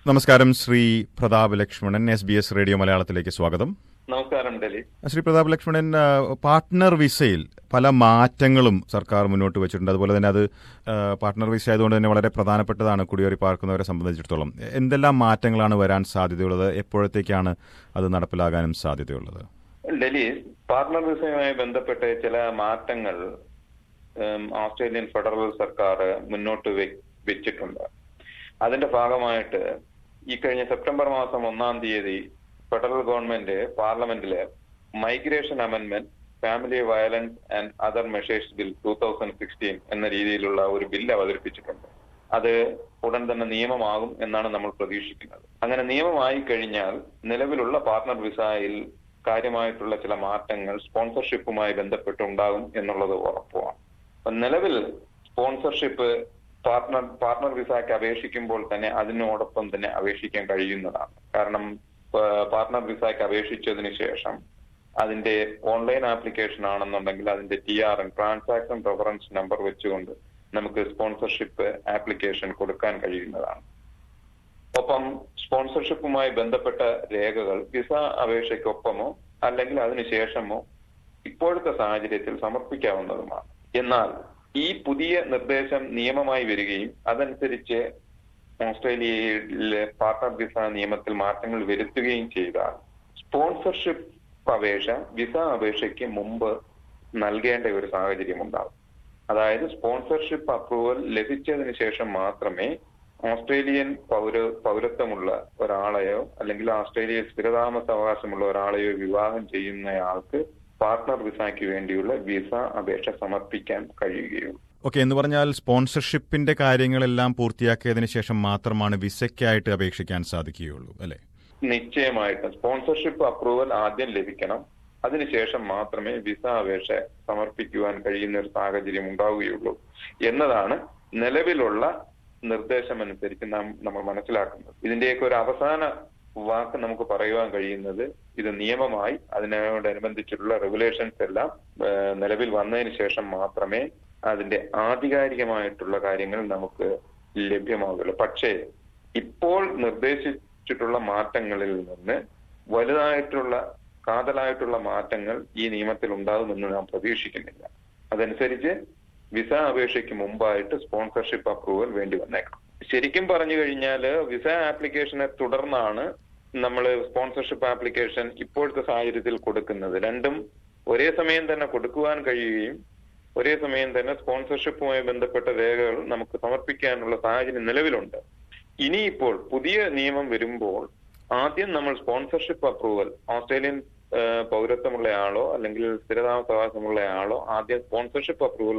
നമസ്കാരം Shri Prathap Lakshmanan S B S radio മലയാളത്തിലേക്ക് സ്വാഗതം നമസ്കാരം ഡലി ശ്രീ പ്രതാപ് ലക്ഷ്മണൻ ആ, പാർട്ട്ണർ വിസയിൽ പല മാറ്റങ്ങളും സർക്കാർ മുന്നോട്ട് വെച്ചിട്ടുണ്ട് അതുപോലെ തന്നെ അത് ആ, പാർട്ട്ണർ വിസ ആയതുകൊണ്ട് തന്നെ വളരെ പ്രധാനപ്പെട്ടതാണ് കുടിയേറി പാർക്കുന്നവരെ സംബന്ധിച്ചിടത്തോളം എന്തെല്ലാം മാറ്റങ്ങളാണ് വരാൻ സാധ്യതയുള്ളത് എപ്പോഴത്തേക്കാണ് അത് നടപ്പിലാകാനും സാധ്യതയുള്ളത് ഡൽഹി പാർട്ണർ വിസയുമായി ബന്ധപ്പെട്ട് ചില മാറ്റങ്ങൾ ഉം, ഓസ്ട്രേലിയൻ ഫെഡറൽ സർക്കാർ മുന്നോട്ട് വെ- വെച്ചിട്ടുണ്ട് അതിന്റെ ഭാഗമായിട്ട് ഈ കഴിഞ്ഞ സെപ്റ്റംബർ മാസം ഒന്നാം തീയതി ഫെഡറൽ ഗവൺമെന്റ് പാർലമെന്റില് migration amendment family violence and other measures bill two thousand sixteen എന്ന രീതിയിലുള്ള ഒരു ബില്ല് അവതരിപ്പിച്ചിട്ടുണ്ട് അത് ഉടൻ തന്നെ നിയമമാകും എന്നാണ് നമ്മൾ പ്രതീക്ഷിക്കുന്നത് അങ്ങനെ നിയമമായി കഴിഞ്ഞാൽ നിലവിലുള്ള പാർട്ണർ വിസയിൽ കാര്യമായിട്ടുള്ള ചില മാറ്റങ്ങൾ സ്പോൺസർഷിപ്പുമായി ബന്ധപ്പെട്ടുണ്ടാകും എന്നുള്ളത് ഉറപ്പുമാണ് അപ്പൊ നിലവിൽ സ്പോൺസർഷിപ്പ് പാർട്ണർ പാർട്ണർ വിസയ്ക്ക് അപേക്ഷിക്കുമ്പോൾ തന്നെ അതിനോടൊപ്പം തന്നെ അപേക്ഷിക്കാൻ കഴിയുന്നതാണ് കാരണം പാർട്ണർ വിസയ്ക്ക് അപേക്ഷിച്ചതിന് ശേഷം അതിന്റെ ഓൺലൈൻ ആപ്ലിക്കേഷൻ ആണെന്നുണ്ടെങ്കിൽ അതിന്റെ T R N transaction reference number വെച്ചുകൊണ്ട് നമുക്ക് സ്പോൺസർഷിപ്പ് ആപ്ലിക്കേഷൻ കൊടുക്കാൻ കഴിയുന്നതാണ് ഒപ്പം സ്പോൺസർഷിപ്പുമായി ബന്ധപ്പെട്ട രേഖകൾ വിസ അപേക്ഷയ്ക്കൊപ്പമോ അല്ലെങ്കിൽ അതിനുശേഷമോ ഇപ്പോഴത്തെ സാഹചര്യത്തിൽ സമർപ്പിക്കാവുന്നതുമാണ് എന്നാൽ ഈ പുതിയ നിർദ്ദേശം നിയമമായി വരികയും അതനുസരിച്ച് ഓസ്ട്രേലിയയിലെ പാർട്ണർ വിസ നിയമത്തിൽ മാറ്റങ്ങൾ വരുത്തുകയും ചെയ്താൽ സ്പോൺസർഷിപ്പ് അപേക്ഷ വിസ അപേക്ഷയ്ക്ക് മുമ്പ് നൽകേണ്ട ഒരു സാഹചര്യം ഉണ്ടാകും അതായത് സ്പോൺസർഷിപ്പ് അപ്രൂവൽ ലഭിച്ചതിന് ശേഷം മാത്രമേ ഓസ്ട്രേലിയൻ പൗര പൗരത്വമുള്ള ഒരാളെയോ അല്ലെങ്കിൽ ഓസ്ട്രേലിയയിൽ സ്ഥിരതാമസ അവകാശമുള്ള ഒരാളെയോ വിവാഹം ചെയ്യുന്നയാൾക്ക് പാർട്ണർ വിസയ്ക്ക് വേണ്ടിയുള്ള വിസ അപേക്ഷ സമർപ്പിക്കാൻ കഴിയുകയുള്ളൂ ഓക്കെ എന്ന് പറഞ്ഞാൽ സ്പോൺസർഷിപ്പിന്റെ കാര്യങ്ങളെല്ലാം പൂർത്തിയാക്കിയതിനു ശേഷം മാത്രമാണ് വിസയ്ക്കായിട്ട് അപേക്ഷിക്കാൻ സാധിക്കുകയുള്ളൂ അല്ലെ നിശ്ചയമായിട്ടും സ്പോൺസർഷിപ്പ് അപ്രൂവൽ ആദ്യം ലഭിക്കണം അതിനുശേഷം മാത്രമേ വിസ അപേക്ഷ സമർപ്പിക്കുവാൻ കഴിയുന്ന ഒരു സാഹചര്യം ഉണ്ടാവുകയുള്ളൂ എന്നതാണ് നിലവിലുള്ള നിർദ്ദേശമനുസരിച്ച് നാം നമ്മൾ മനസ്സിലാക്കുന്നത് ഇതിന്റെയൊക്കെ ഒരു അവസാന വാക്ക് നമുക്ക് പറയുവാൻ കഴിയുന്നത് ഇത് നിയമമായി അതിനോടനുബന്ധിച്ചിട്ടുള്ള റെഗുലേഷൻസ് എല്ലാം ഏഹ്, നിലവിൽ വന്നതിന് ശേഷം മാത്രമേ അതിന്റെ ആധികാരികമായിട്ടുള്ള കാര്യങ്ങൾ നമുക്ക് ലഭ്യമാവുകയുള്ളൂ പക്ഷേ ഇപ്പോൾ നിർദ്ദേശിച്ചിട്ടുള്ള മാറ്റങ്ങളിൽ നിന്ന് വലുതായിട്ടുള്ള കാതലായിട്ടുള്ള മാറ്റങ്ങൾ ഈ നിയമത്തിൽ ഉണ്ടാകുമെന്ന് നാം പ്രതീക്ഷിക്കുന്നില്ല അതനുസരിച്ച് വിസ അപേക്ഷയ്ക്ക് മുമ്പായിട്ട് സ്പോൺസർഷിപ്പ് അപ്രൂവൽ വേണ്ടി വന്നേക്കാം ശരിക്കും പറഞ്ഞു കഴിഞ്ഞാൽ വിസ ആപ്ലിക്കേഷനെ തുടർന്നാണ് നമ്മൾ സ്പോൺസർഷിപ്പ് ആപ്ലിക്കേഷൻ ഇപ്പോഴത്തെ സാഹചര്യത്തിൽ കൊടുക്കുന്നത് രണ്ടും ഒരേ സമയം തന്നെ കൊടുക്കുവാൻ കഴിയുകയും ഒരേ സമയം തന്നെ സ്പോൺസർഷിപ്പുമായി ബന്ധപ്പെട്ട രേഖകൾ നമുക്ക് സമർപ്പിക്കാനുള്ള സാഹചര്യം നിലവിലുണ്ട് ഇനിയിപ്പോൾ പുതിയ നിയമം വരുമ്പോൾ ആദ്യം നമ്മൾ സ്പോൺസർഷിപ്പ് അപ്രൂവൽ ഓസ്ട്രേലിയൻ ആ, പൗരത്വമുള്ള ആളോ അല്ലെങ്കിൽ സ്ഥിരതാമസവാസമുള്ള ആളോ ആദ്യം സ്പോൺസർഷിപ്പ് അപ്രൂവൽ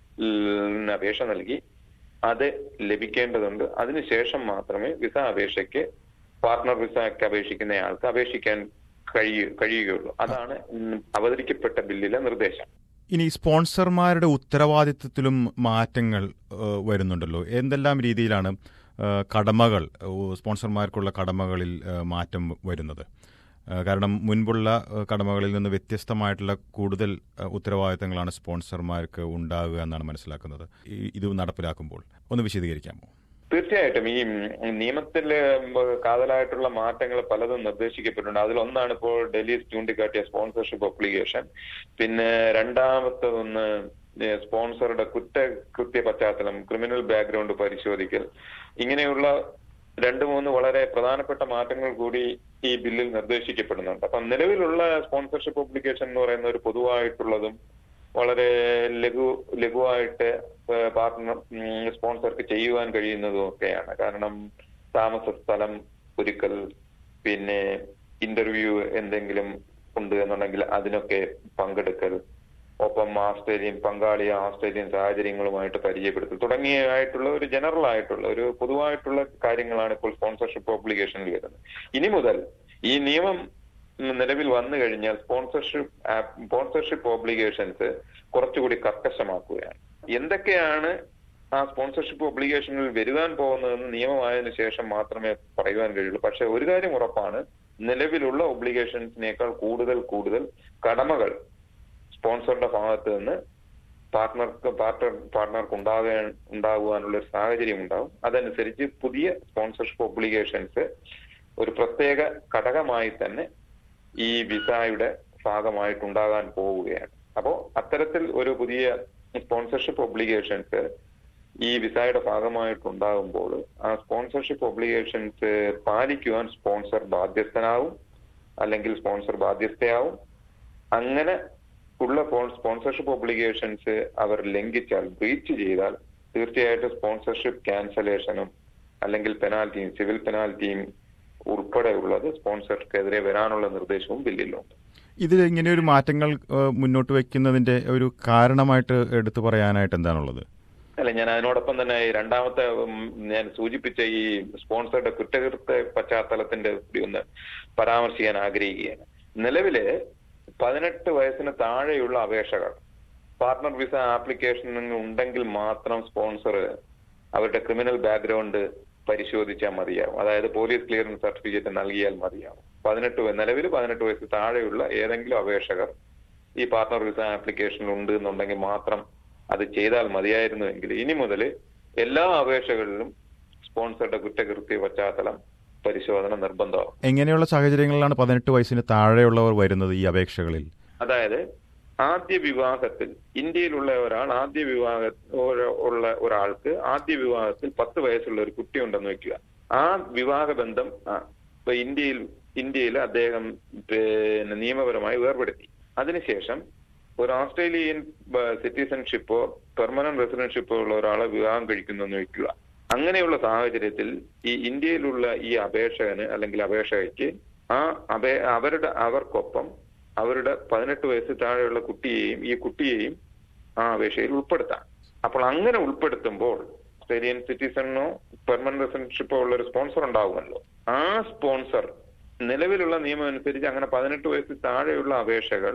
അപേക്ഷ നൽകി അത് ലഭിക്കേണ്ടതുണ്ട് അതിനുശേഷം മാത്രമേ വിസ അപേക്ഷയ്ക്ക് പാർട്ണർ വിസയ്ക്ക് അപേക്ഷിക്കുന്നയാൾക്ക് അപേക്ഷിക്കാൻ കഴിയു കഴിയുകയുള്ളൂ അതാണ് ഇന്ന് അവതരിക്കപ്പെട്ട ബില്ലിലെ നിർദ്ദേശം ഇനി സ്പോൺസർമാരുടെ ഉത്തരവാദിത്വത്തിലും മാറ്റങ്ങൾ ഏഹ്, വരുന്നുണ്ടല്ലോ എന്തെല്ലാം രീതിയിലാണ് ഏഹ്, കടമകൾ ഏഹ്, സ്പോൺസർമാർക്കുള്ള കടമകളിൽ ഏഹ്, മാറ്റം വരുന്നത് ഏഹ്, കാരണം മുൻപുള്ള ഏഹ്, കടമകളിൽ നിന്ന് വ്യത്യസ്തമായിട്ടുള്ള കൂടുതൽ ഏഹ്, ഉത്തരവാദിത്തങ്ങളാണ് സ്പോൺസർമാർക്ക് ഉണ്ടാകുക എന്നാണ് മനസ്സിലാക്കുന്നത് ഈ- ഇത് നടപ്പിലാക്കുമ്പോൾ ഒന്ന് വിശദീകരിക്കാമോ തീർച്ചയായിട്ടും ഈ നിയമത്തില് കാതലായിട്ടുള്ള മാറ്റങ്ങൾ പലതും നിർദ്ദേശിക്കപ്പെട്ടിട്ടുണ്ട് അതിലൊന്നാണ് ഇപ്പോൾ ഡൽഹി ചൂണ്ടിക്കാട്ടിയ സ്പോൺസർഷിപ്പ് ഒബ്ലിഗേഷൻ പിന്നെ രണ്ടാമത്തതൊന്ന് സ്പോൺസറുടെ കുറ്റ കൃത്യ പശ്ചാത്തലം ക്രിമിനൽ ബാക്ക്ഗ്രൗണ്ട് പരിശോധിക്കൽ ഇങ്ങനെയുള്ള രണ്ട് മൂന്ന് വളരെ പ്രധാനപ്പെട്ട മാറ്റങ്ങൾ കൂടി ഈ ബില്ലിൽ നിർദ്ദേശിക്കപ്പെടുന്നുണ്ട് അപ്പം നിലവിലുള്ള സ്പോൺസർഷിപ്പ് ഒബ്ലിഗേഷൻ എന്ന് പറയുന്ന ഒരു പൊതുവായിട്ടുള്ളതും വളരെ ലഘു ലഘുവായിട്ട് ഏഹ് പാർട്ട്ണർ ഉം, സ്പോൺസർക്ക് ചെയ്യുവാൻ കഴിയുന്നതും ഒക്കെയാണ് കാരണം താമസ സ്ഥലം ഒരുക്കൽ പിന്നെ ഇന്റർവ്യൂ എന്തെങ്കിലും ഉണ്ട് എന്നുണ്ടെങ്കിൽ അതിനൊക്കെ പങ്കെടുക്കൽ ഒപ്പം ആസ്ട്രേലിയൻ പങ്കാളിയെ ആസ്ട്രേലിയൻ സാഹചര്യങ്ങളുമായിട്ട് പരിചയപ്പെടുത്തൽ തുടങ്ങിയതായിട്ടുള്ള ഒരു ജനറൽ ആയിട്ടുള്ള ഒരു പൊതുവായിട്ടുള്ള കാര്യങ്ങളാണ് ഇപ്പോൾ സ്പോൺസർഷിപ്പ് ഒബ്ലിഗേഷനിൽ വരുന്നത് ഇനി മുതൽ ഈ നിയമം ഉം, നിലവിൽ വന്നു കഴിഞ്ഞാൽ സ്പോൺസർഷിപ്പ് സ്പോൺസർഷിപ്പ് ഓബ്ലിഗേഷൻസ് കുറച്ചുകൂടി കർക്കശമാക്കുകയാണ് എന്തൊക്കെയാണ് ആ സ്പോൺസർഷിപ്പ് ഒബ്ലിഗേഷനിൽ വരുവാൻ പോകുന്നതെന്ന് നിയമമായതിനു ശേഷം മാത്രമേ പറയുവാൻ കഴിയുള്ളൂ പക്ഷെ ഒരു കാര്യം ഉറപ്പാണ് നിലവിലുള്ള ഒബ്ലിഗേഷൻസിനേക്കാൾ കൂടുതൽ കൂടുതൽ കടമകൾ സ്പോൺസറുടെ ഭാഗത്ത് നിന്ന് പാർട്ട്ണർക്ക് പാർട്ട്ണർ പാർട്ട്ണർക്ക് ഉണ്ടാകാൻ ഉണ്ടാകുവാനുള്ള ഒരു സാഹചര്യം ഉണ്ടാവും അതനുസരിച്ച് പുതിയ സ്പോൺസർഷിപ്പ് ഒബ്ലിഗേഷൻസ് ഒരു പ്രത്യേക ഘടകമായി തന്നെ ഈ വിസയുടെ ഭാഗമായിട്ടുണ്ടാകാൻ പോവുകയാണ് അപ്പോ അത്തരത്തിൽ ഒരു പുതിയ സ്പോൺസർഷിപ്പ് ഒബ്ലിഗേഷൻസ് ഈ വിസയുടെ ഭാഗമായിട്ടുണ്ടാകുമ്പോൾ ആ സ്പോൺസർഷിപ്പ് ഒബ്ലിഗേഷൻസ് പാലിക്കുവാൻ സ്പോൺസർ ബാധ്യസ്ഥനാവും അല്ലെങ്കിൽ സ്പോൺസർ ബാധ്യസ്ഥയാവും അങ്ങനെ ഉള്ള സ്പോൺസർഷിപ്പ് ഒബ്ലിഗേഷൻസ് അവർ ലംഘിച്ചാൽ ബ്രീച്ച് ചെയ്താൽ തീർച്ചയായിട്ടും സ്പോൺസർഷിപ്പ് ക്യാൻസലേഷനും അല്ലെങ്കിൽ പെനാൽറ്റിയും സിവിൽ പെനാൽറ്റിയും ഉൾപ്പെടെയുള്ളത് സ്പോൺസർക്കെതിരെ വരാനുള്ള നിർദ്ദേശവും ബില്ലിലുണ്ട് ഇതിൽ ഇങ്ങനെ ഒരു മാറ്റങ്ങൾ ഏഹ്, മുന്നോട്ട് വയ്ക്കുന്നതിന്റെ ഒരു കാരണമായിട്ട് എടുത്തു പറയാനായിട്ട് എന്താണുള്ളത് അല്ല ഞാൻ അതിനോടൊപ്പം തന്നെ ഈ രണ്ടാമത്തെ ഉം, ഞാൻ സൂചിപ്പിച്ച ഈ സ്പോൺസറുടെ കുറ്റകൃത്യ പശ്ചാത്തലത്തിന്റെ കൂടി ഒന്ന് പരാമർശിക്കാൻ ആഗ്രഹിക്കുകയാണ് നിലവില് പതിനെട്ട് വയസ്സിന് താഴെയുള്ള അപേക്ഷകൾ പാർട്ട്ണർ വിസ ആപ്ലിക്കേഷൻ ഉണ്ടെങ്കിൽ മാത്രം സ്പോൺസർ അവരുടെ ക്രിമിനൽ ബാക്ക്ഗ്രൗണ്ട് പരിശോധിച്ചാൽ മതിയാവും അതായത് പോലീസ് ക്ലിയറൻസ് സർട്ടിഫിക്കറ്റ് നൽകിയാൽ മതിയാവും പതിനെട്ട് നിലവിൽ പതിനെട്ട് വയസ്സ് താഴെയുള്ള ഏതെങ്കിലും അപേക്ഷകർ ഈ പാർട്ട്ണർ വിസ ആപ്ലിക്കേഷനിൽ ഉണ്ട് എന്നുണ്ടെങ്കിൽ മാത്രം അത് ചെയ്താൽ മതിയായിരുന്നുവെങ്കിൽ ഇനി മുതൽ എല്ലാ അപേക്ഷകളിലും സ്പോൺസറുടെ കുറ്റകൃത്യ പശ്ചാത്തലം പരിശോധന നിർബന്ധമാവും എങ്ങനെയുള്ള സാഹചര്യങ്ങളിലാണ് പതിനെട്ട് വയസ്സിന് താഴെയുള്ളവർ വരുന്നത് ഈ അപേക്ഷകളിൽ അതായത് ആദ്യ വിവാഹത്തിൽ ഇന്ത്യയിലുള്ള ഒരാൾ ആദ്യ വിവാഹ ഒരു- ഉള്ള ഒരാൾക്ക് ആദ്യ വിവാഹത്തിൽ പത്ത് വയസ്സുള്ള ഒരു കുട്ടി ഉണ്ടെന്ന് വെക്കുക ആ വിവാഹ ബന്ധം ആ, ഇപ്പൊ ഇന്ത്യയിൽ ഇന്ത്യയിൽ അദ്ദേഹം പിന്നെ നിയമപരമായി വേർപെടുത്തി അതിനുശേഷം ഒരു ഓസ്ട്രേലിയൻ സിറ്റിസൺഷിപ്പോ പെർമനന്റ് റെസിഡൻഷിപ്പോ ഉള്ള ഒരാളെ വിവാഹം കഴിക്കുന്നു എന്ന് വെക്കുക അങ്ങനെയുള്ള സാഹചര്യത്തിൽ ഈ ഇന്ത്യയിലുള്ള ഈ അപേക്ഷകന് അല്ലെങ്കിൽ അപേക്ഷകയ്ക്ക് ആ അപേ അവരുടെ അവർക്കൊപ്പം അവരുടെ പതിനെട്ട് വയസ്സ് താഴെയുള്ള കുട്ടിയെയും ഈ കുട്ടിയെയും ആ അപേക്ഷയിൽ ഉൾപ്പെടുത്താം അപ്പോൾ അങ്ങനെ ഉൾപ്പെടുത്തുമ്പോൾ ഓസ്ട്രേലിയൻ സിറ്റിസണോ പെർമനന്റ് റെസിഡൻഷിപ്പോ ഉള്ള ഒരു സ്പോൺസർ ഉണ്ടാവുമല്ലോ ആ സ്പോൺസർ നിലവിലുള്ള നിയമം അനുസരിച്ച് അങ്ങനെ പതിനെട്ട് വയസ്സ് താഴെയുള്ള അപേക്ഷകൾ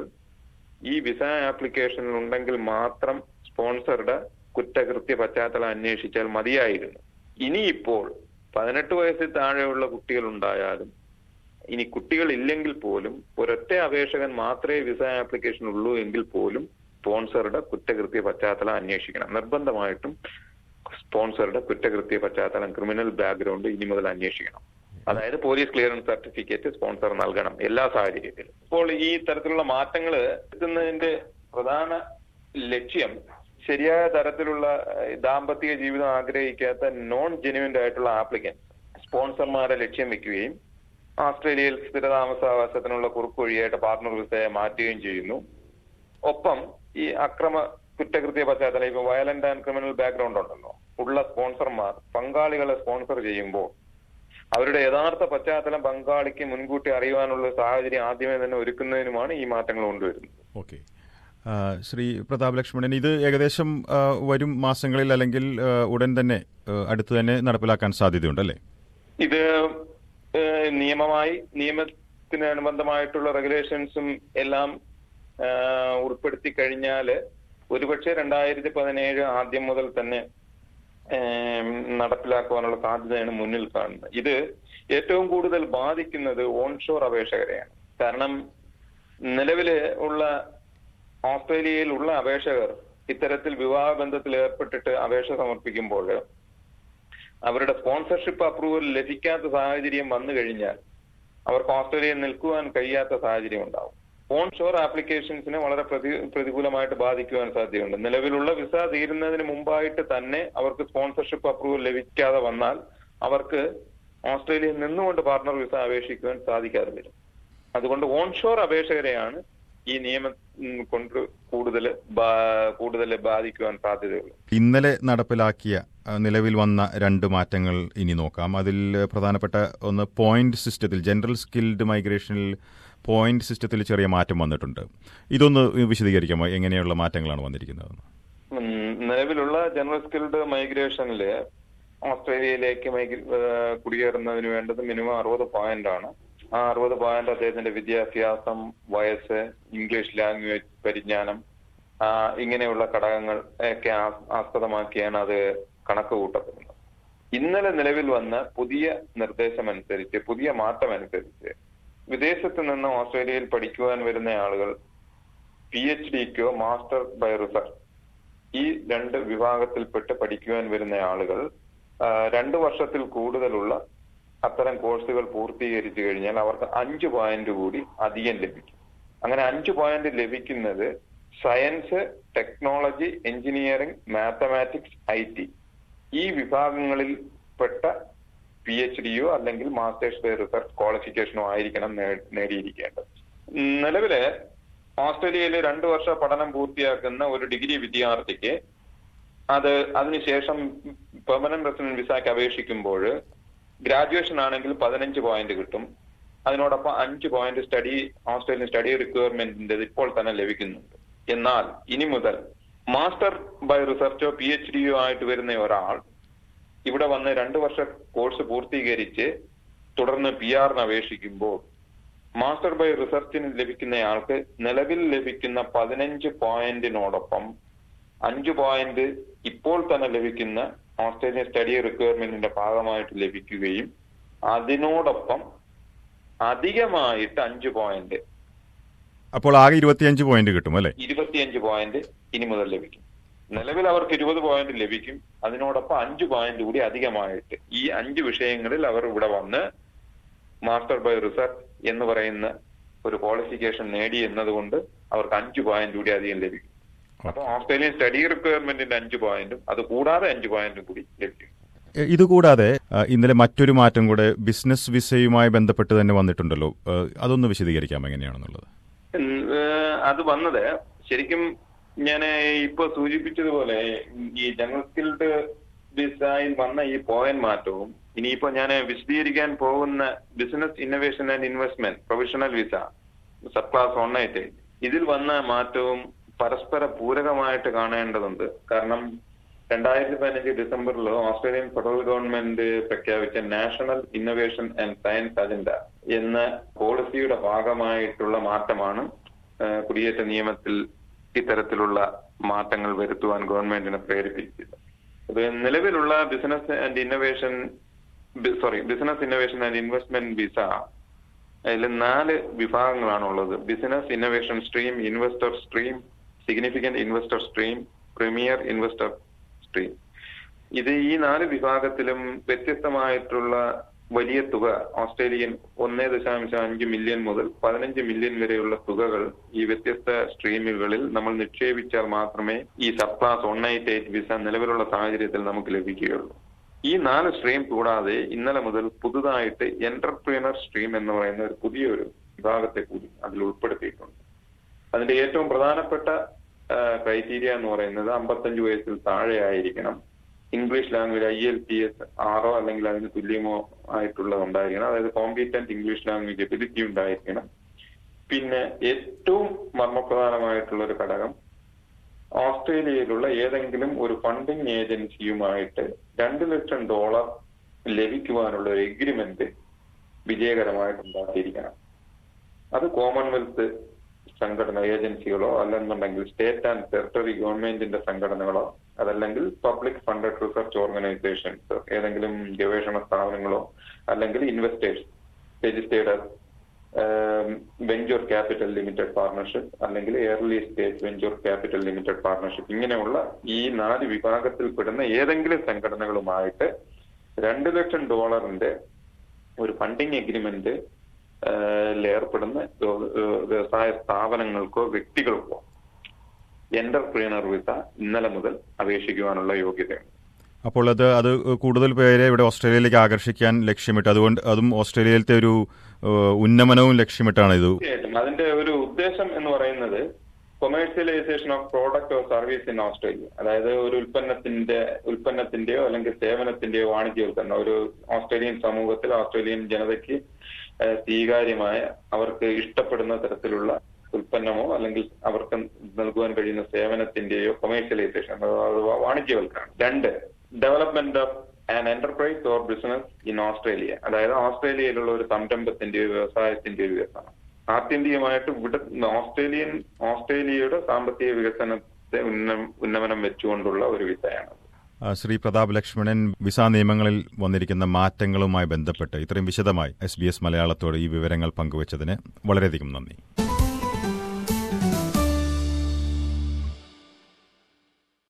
ഈ വിസ ആപ്ലിക്കേഷനിൽ ഉണ്ടെങ്കിൽ മാത്രം സ്പോൺസറുടെ കുറ്റകൃത്യ പശ്ചാത്തലം അന്വേഷിച്ചാൽ മതിയായിരുന്നു ഇനിയിപ്പോൾ പതിനെട്ട് വയസ്സിൽ താഴെയുള്ള കുട്ടികൾ ഉണ്ടായാലും ഇനി കുട്ടികൾ ഇല്ലെങ്കിൽ പോലും ഒരൊറ്റ അപേക്ഷകൻ മാത്രമേ വിസ ആപ്ലിക്കേഷൻ ഉള്ളൂ എങ്കിൽ പോലും സ്പോൺസറുടെ കുറ്റകൃത്യ പശ്ചാത്തലം അന്വേഷിക്കണം നിർബന്ധമായിട്ടും സ്പോൺസറുടെ കുറ്റകൃത്യ പശ്ചാത്തലം ക്രിമിനൽ ബാക്ക്ഗ്രൗണ്ട് ഇനി മുതൽ അന്വേഷിക്കണം അതായത് പോലീസ് ക്ലിയറൻസ് സർട്ടിഫിക്കറ്റ് സ്പോൺസർ നൽകണം എല്ലാ സാഹചര്യത്തിലും ഇപ്പോൾ ഈ തരത്തിലുള്ള മാറ്റങ്ങൾ എത്തുന്നതിന്റെ പ്രധാന ലക്ഷ്യം ശരിയായ തരത്തിലുള്ള ഏഹ്, ദാമ്പത്തിക ജീവിതം ആഗ്രഹിക്കാത്ത നോൺ ജെനുവിൻ ആയിട്ടുള്ള ആപ്ലിക്കൻസ് സ്പോൺസർമാരെ ലക്ഷ്യം വെക്കുകയും ഓസ്ട്രേലിയയിൽ സ്ഥിരതാമസാവാസത്തിനുള്ള കുറുക്കുവഴിയായിട്ട് പാർട്ണർ വിസയെ മാറ്റുകയും ചെയ്യുന്നു ഒപ്പം ഈ അക്രമ കുറ്റകൃത്യ പശ്ചാത്തലം ഇപ്പൊ വയലന്റ് ആൻഡ് ക്രിമിനൽ ബാക്ക്ഗ്രൗണ്ട് ഉണ്ടല്ലോ ഉള്ള സ്പോൺസർമാർ പങ്കാളികളെ സ്പോൺസർ ചെയ്യുമ്പോൾ അവരുടെ യഥാർത്ഥ പശ്ചാത്തലം പങ്കാളിക്ക് മുൻകൂട്ടി അറിയുവാനുള്ള സാഹചര്യം ആദ്യമേ തന്നെ ഒരുക്കുന്നതിനുമാണ് ഈ മാറ്റങ്ങൾ കൊണ്ടുവരുന്നത് ഓക്കെ ആ, ശ്രീ പ്രതാപ് ലക്ഷ്മണൻ ഇത് ഏകദേശം ആ, വരും മാസങ്ങളിൽ അല്ലെങ്കിൽ ആ, ഉടൻ തന്നെ ആ, അടുത്ത് തന്നെ നടപ്പിലാക്കാൻ സാധ്യതയുണ്ടല്ലേ ഇത് ഏഹ്, നിയമമായി നിയമത്തിന് അനുബന്ധമായിട്ടുള്ള റെഗുലേഷൻസും എല്ലാം ഏഹ്, ഉൾപ്പെടുത്തി കഴിഞ്ഞാല് ഒരുപക്ഷെ രണ്ടായിരത്തി പതിനേഴ് ആദ്യം മുതൽ തന്നെ ഏഹ്, നടപ്പിലാക്കുവാനുള്ള സാധ്യതയാണ് മുന്നിൽ കാണുന്നത് ഇത് ഏറ്റവും കൂടുതൽ ബാധിക്കുന്നത് ഓൺഷോർ അപേക്ഷകരെയാണ് കാരണം നിലവില് ഉള്ള ഓസ്ട്രേലിയയിൽ ഉള്ള അപേക്ഷകർ ഇത്തരത്തിൽ വിവാഹ ബന്ധത്തിൽ ഏർപ്പെട്ടിട്ട് അപേക്ഷ സമർപ്പിക്കുമ്പോൾ അവരുടെ സ്പോൺസർഷിപ്പ് അപ്രൂവൽ ലഭിക്കാത്ത സാഹചര്യം വന്നു കഴിഞ്ഞാൽ അവർക്ക് ഓസ്ട്രേലിയയിൽ നിൽക്കുവാൻ കഴിയാത്ത സാഹചര്യം ഉണ്ടാവും ഓൺ ഷോർ ആപ്ലിക്കേഷൻസിനെ വളരെ പ്രതി പ്രതികൂലമായിട്ട് ബാധിക്കുവാൻ സാധ്യതയുണ്ട് നിലവിലുള്ള വിസ തീരുന്നതിന് മുമ്പായിട്ട് തന്നെ അവർക്ക് സ്പോൺസർഷിപ്പ് അപ്രൂവൽ ലഭിക്കാതെ വന്നാൽ അവർക്ക് ഓസ്ട്രേലിയയിൽ നിന്നുകൊണ്ട് പാർട്ണർ വിസ അപേക്ഷിക്കുവാൻ സാധിക്കാതെ വരും അതുകൊണ്ട് ഓൺഷോർ അപേക്ഷകരെയാണ് ഈ നിയമം ഉം, കൊണ്ട് കൂടുതൽ കൂടുതൽ ബാധിക്കുവാൻ സാധ്യതയുള്ളത് ഇന്നലെ നടപ്പിലാക്കിയ ആ, നിലവിൽ വന്ന രണ്ട് മാറ്റങ്ങൾ ഇനി നോക്കാം അതിൽ പ്രധാനപ്പെട്ട ഒന്ന് പോയിന്റ് സിസ്റ്റത്തിൽ ജനറൽ സ്കിൽഡ് മൈഗ്രേഷനിൽ പോയിന്റ് സിസ്റ്റത്തിൽ ചെറിയ മാറ്റം വന്നിട്ടുണ്ട് ഇതൊന്ന് വിശദീകരിക്കാമോ എങ്ങനെയുള്ള മാറ്റങ്ങളാണ് വന്നിരിക്കുന്നത് ഉം, നിലവിലുള്ള ജനറൽ സ്കിൽഡ് മൈഗ്രേഷനില് ഓസ്ട്രേലിയയിലേക്ക് മൈഗ്ര- ഏഹ് കുടിയേറുന്നതിന് വേണ്ടത് മിനിമം അറുപത് പോയിന്റ് ആണ് ആ അറുപത് പോയിന്റ് അദ്ദേഹത്തിന്റെ വിദ്യാഭ്യാസം വയസ്സ് ഇംഗ്ലീഷ് ലാംഗ്വേജ് പരിജ്ഞാനം ആ, ഇങ്ങനെയുള്ള ഘടകങ്ങൾ ഒക്കെ ആ- ആസ്പദമാക്കിയാണ് അത് കണക്ക് കൂട്ടപ്പെടുന്നത് ഇന്നലെ നിലവിൽ വന്ന പുതിയ നിർദ്ദേശം അനുസരിച്ച് പുതിയ മാറ്റം അനുസരിച്ച് വിദേശത്ത് നിന്ന് ഓസ്ട്രേലിയയിൽ പഠിക്കുവാൻ വരുന്ന ആളുകൾ പി എച്ച് ഡിക്കോ മാസ്റ്റർ ബൈ റിസർച്ച് ഈ രണ്ട് വിഭാഗത്തിൽപ്പെട്ട് പഠിക്കുവാൻ വരുന്ന ആളുകൾ ആ, രണ്ട് വർഷത്തിൽ കൂടുതലുള്ള അത്തരം കോഴ്സുകൾ പൂർത്തീകരിച്ചു കഴിഞ്ഞാൽ അവർക്ക് അഞ്ച് പോയിന്റ് കൂടി അധികം ലഭിക്കും അങ്ങനെ അഞ്ച് പോയിന്റ് ലഭിക്കുന്നത് science technology engineering mathematics I T ഈ വിഭാഗങ്ങളിൽ പെട്ട പി എച്ച് ഡിയോ അല്ലെങ്കിൽ മാസ്റ്റേഴ്സ് റിസർച്ച് ക്വാളിഫിക്കേഷനോ ആയിരിക്കണം നേ- നേടിയിരിക്കേണ്ടത് നിലവില് ഓസ്ട്രേലിയയിൽ രണ്ടു വർഷ പഠനം പൂർത്തിയാക്കുന്ന ഒരു ഡിഗ്രി വിദ്യാർത്ഥിക്ക് അത് അതിനുശേഷം പെർമനന്റ് റെസിഡന്റ് വിസയ്ക്ക് അപേക്ഷിക്കുമ്പോൾ ഗ്രാജുവേഷൻ ആണെങ്കിൽ പതിനഞ്ച് പോയിന്റ് കിട്ടും അതിനോടൊപ്പം അഞ്ച് പോയിന്റ് സ്റ്റഡി ഓസ്ട്രേലിയൻ സ്റ്റഡി റിക്വയർമെന്റിന്റെ ഇപ്പോൾ തന്നെ ലഭിക്കുന്നുണ്ട് എന്നാൽ ഇനി മുതൽ മാസ്റ്റർ ബൈ റിസർച്ചോ പി എച്ച് ഡിയോ ആയിട്ട് വരുന്ന ഒരാൾ ഇവിടെ വന്ന് രണ്ടു വർഷ കോഴ്സ് പൂർത്തീകരിച്ച് തുടർന്ന് പി ആറിന് അപേക്ഷിക്കുമ്പോൾ മാസ്റ്റർ ബൈ റിസർച്ചിന് ലഭിക്കുന്നയാൾക്ക് നിലവിൽ ലഭിക്കുന്ന പതിനഞ്ച് പോയിന്റിനോടൊപ്പം അഞ്ച് പോയിന്റ് ഇപ്പോൾ തന്നെ ലഭിക്കുന്ന ഓസ്ട്രേലിയൻ സ്റ്റഡി റിക്വയർമെന്റിന്റെ ഭാഗമായിട്ട് ലഭിക്കുകയും അതിനോടൊപ്പം അധികമായിട്ട് അഞ്ച് പോയിന്റ് അപ്പോൾ ആകെ ഇരുപത്തിയഞ്ച് പോയിന്റ് കിട്ടും അല്ലേ ഇരുപത്തിയഞ്ച് പോയിന്റ് ഇനി മുതൽ ലഭിക്കും നിലവിൽ അവർക്ക് ഇരുപത് പോയിന്റ് ലഭിക്കും അതിനോടൊപ്പം അഞ്ച് പോയിന്റ് കൂടി അധികമായിട്ട് ഈ അഞ്ച് വിഷയങ്ങളിൽ അവർ ഇവിടെ വന്ന് മാസ്റ്റർ ബൈ റിസർച്ച് എന്ന് പറയുന്ന ഒരു ക്വാളിഫിക്കേഷൻ നേടി എന്നതുകൊണ്ട് അവർക്ക് അഞ്ച് പോയിന്റ് കൂടി അധികം ലഭിക്കും അപ്പൊ ഓസ്ട്രേലിയൻ സ്റ്റഡി റിക്വയർമെന്റിന്റെ അഞ്ച് പോയിന്റും അത് കൂടാതെ അഞ്ച് പോയിന്റും കൂടി ലഭിക്കും എ, ഇതുകൂടാതെ ആ, ഇന്നലെ മറ്റൊരു മാറ്റം കൂടെ ബിസിനസ് വിസയുമായി ബന്ധപ്പെട്ട് തന്നെ വന്നിട്ടുണ്ടല്ലോ ആ, അതൊന്ന് വിശദീകരിക്കാം എങ്ങനെയാണെന്നുള്ളത് ഉം, ഏഹ് അത് വന്നത് ശരിക്കും ഞാൻ ഇപ്പൊ സൂചിപ്പിച്ചതുപോലെ ഈ ജനറൽ സ്കിൽഡ് വിസയിൽ വന്ന ഈ പോയിന്റ് മാറ്റവും ഇനിയിപ്പോ ഞാൻ വിശദീകരിക്കാൻ പോകുന്ന business innovation and investment professional visa sub class one ആയിട്ട് ഇതിൽ വന്ന മാറ്റവും പരസ്പര പൂരകമായിട്ട് കാണേണ്ടതുണ്ട് കാരണം രണ്ടായിരത്തി പതിനഞ്ച് ഡിസംബറിൽ ഓസ്ട്രേലിയൻ ഫെഡറൽ ഗവൺമെന്റ് പ്രഖ്യാപിച്ച national innovation and science agenda എന്ന പോളിസിയുടെ ഭാഗമായിട്ടുള്ള മാറ്റമാണ് ആ, കുടിയേറ്റ നിയമത്തിൽ ഇത്തരത്തിലുള്ള മാറ്റങ്ങൾ വരുത്തുവാൻ ഗവൺമെന്റിനെ പ്രേരിപ്പിച്ചത് അത് നിലവിലുള്ള business and innovation sorry business innovation and investment visa അതിൽ നാല് വിഭാഗങ്ങളാണുള്ളത് business innovation stream investor stream significant investor stream premier investor stream ഇത് ഈ നാല് വിഭാഗത്തിലും വ്യത്യസ്തമായിട്ടുള്ള വലിയ തുക ഓസ്ട്രേലിയൻ ഒന്നേ ദശാംശം അഞ്ച് മില്യൺ മുതൽ പതിനഞ്ച് മില്യൺ വരെയുള്ള തുകകൾ ഈ വ്യത്യസ്ത സ്ട്രീമുകളിൽ നമ്മൾ നിക്ഷേപിച്ചാൽ മാത്രമേ ഈ sub class one eight eight visa നിലവിലുള്ള സാഹചര്യത്തിൽ നമുക്ക് ലഭിക്കുകയുള്ളൂ ഈ നാല് സ്ട്രീം കൂടാതെ ഇന്നലെ മുതൽ പുതുതായിട്ട് എന്റർപ്രീനർ സ്ട്രീം എന്ന് പറയുന്ന ഒരു പുതിയൊരു വിഭാഗത്തെ കൂടി അതിൽ ഉൾപ്പെടുത്തിയിട്ടുണ്ട് അതിന്റെ ഏറ്റവും പ്രധാനപ്പെട്ട ക്രൈറ്റീരിയ എന്ന് പറയുന്നത് അമ്പത്തഞ്ച് വയസ്സിൽ താഴെ ആയിരിക്കണം English language I L P S ആറോ അല്ലെങ്കിൽ അതിന് തുല്യമോ ആയിട്ടുള്ളത് ഉണ്ടായിരിക്കണം അതായത് കോമ്പീറ്റന്റ് ഇംഗ്ലീഷ് ലാംഗ്വേജ് എബിലിറ്റി ഉണ്ടായിരിക്കണം പിന്നെ ഏറ്റവും മർമ്മപ്രധാനമായിട്ടുള്ള ഒരു ഘടകം ഓസ്ട്രേലിയയിലുള്ള ഏതെങ്കിലും ഒരു ഫണ്ടിങ് ഏജൻസിയുമായിട്ട് രണ്ട് ലക്ഷം ഡോളർ ലഭിക്കുവാനുള്ള ഒരു എഗ്രിമെന്റ് വിജയകരമായിട്ട് ഉണ്ടാക്കിയിരിക്കണം അത് കോമൺവെൽത്ത് സംഘടന ഏജൻസികളോ അല്ലെന്നുണ്ടെങ്കിൽ സ്റ്റേറ്റ് ആൻഡ് ടെറിട്ടറി ഗവൺമെന്റിന്റെ സംഘടനകളോ അതല്ലെങ്കിൽ പബ്ലിക് ഫണ്ടഡ് റിസർച്ച് ഓർഗനൈസേഷൻസ് ഏതെങ്കിലും ഗവേഷണ സ്ഥാപനങ്ങളോ അല്ലെങ്കിൽ investors registered venture capital limited partnership അല്ലെങ്കിൽ early stage venture capital limited partnership ഇങ്ങനെയുള്ള ഈ നാല് വിഭാഗത്തിൽപ്പെടുന്ന ഏതെങ്കിലും സംഘടനകളുമായിട്ട് രണ്ട് ലക്ഷം ഡോളറിന്റെ ഒരു ഫണ്ടിങ് എഗ്രിമെന്റ് ഏർപ്പെടുന്ന വ്യവസായ സ്ഥാപനങ്ങൾക്കോ വ്യക്തികൾക്കോ എന്റർപ്രീനർ വിസ ഇന്നലെ മുതൽ അപേക്ഷിക്കുവാനുള്ള യോഗ്യതയുണ്ട് അപ്പോൾ അത് അത് കൂടുതൽ പേരെ ഇവിടെ ഓസ്ട്രേലിയയിലേക്ക് ആകർഷിക്കാൻ ലക്ഷ്യമിട്ട് അതുകൊണ്ട് അതും ഓസ്ട്രേലിയയിലത്തെ ഒരു ഏഹ്, ഉന്നമനവും ലക്ഷ്യമിട്ടാണ് ഇത് തീർച്ചയായിട്ടും അതിന്റെ ഒരു ഉദ്ദേശം എന്ന് പറയുന്നത് commercialisation of product or service in Australia അതായത് ഒരു ഉൽപ്പന്നത്തിന്റെ ഉൽപ്പന്നത്തിന്റെയോ അല്ലെങ്കിൽ സേവനത്തിന്റെയോ വാണിജ്യവൽക്കരണം ഒരു ഓസ്ട്രേലിയൻ സമൂഹത്തിൽ ഓസ്ട്രേലിയൻ ജനതയ്ക്ക് ഏഹ്, സ്വീകാര്യമായ അവർക്ക് ഇഷ്ടപ്പെടുന്ന തരത്തിലുള്ള ഉൽപ്പന്നമോ അല്ലെങ്കിൽ അവർക്ക് നൽകുവാൻ കഴിയുന്ന സേവനത്തിന്റെയോ കൊമേഴ്സ്യലൈസേഷൻ അഥവാ വാണിജ്യവൽക്കരണം രണ്ട് development of an enterprise or business in Australia അതായത് ഓസ്ട്രേലിയയിലുള്ള ഒരു സംരംഭത്തിന്റെയോ വ്യവസായത്തിന്റെയോ വികസനം ആത്യന്തികമായിട്ട് ഇവിടെ ഓസ്ട്രേലിയൻ ഓസ്ട്രേലിയയുടെ സാമ്പത്തിക വികസനത്തെ ഉന്നം ഉന്നമനം വെച്ചുകൊണ്ടുള്ള ഒരു വിസയാണ് ആ, ശ്രീ പ്രതാപ് ലക്ഷ്മണൻ വിസ നിയമങ്ങളിൽ വന്നിരിക്കുന്ന മാറ്റങ്ങളുമായി ബന്ധപ്പെട്ട് ഇത്രയും വിശദമായി എസ് ബി എസ് മലയാളത്തോട് ഈ വിവരങ്ങൾ പങ്കുവച്ചതിന് വളരെയധികം നന്ദി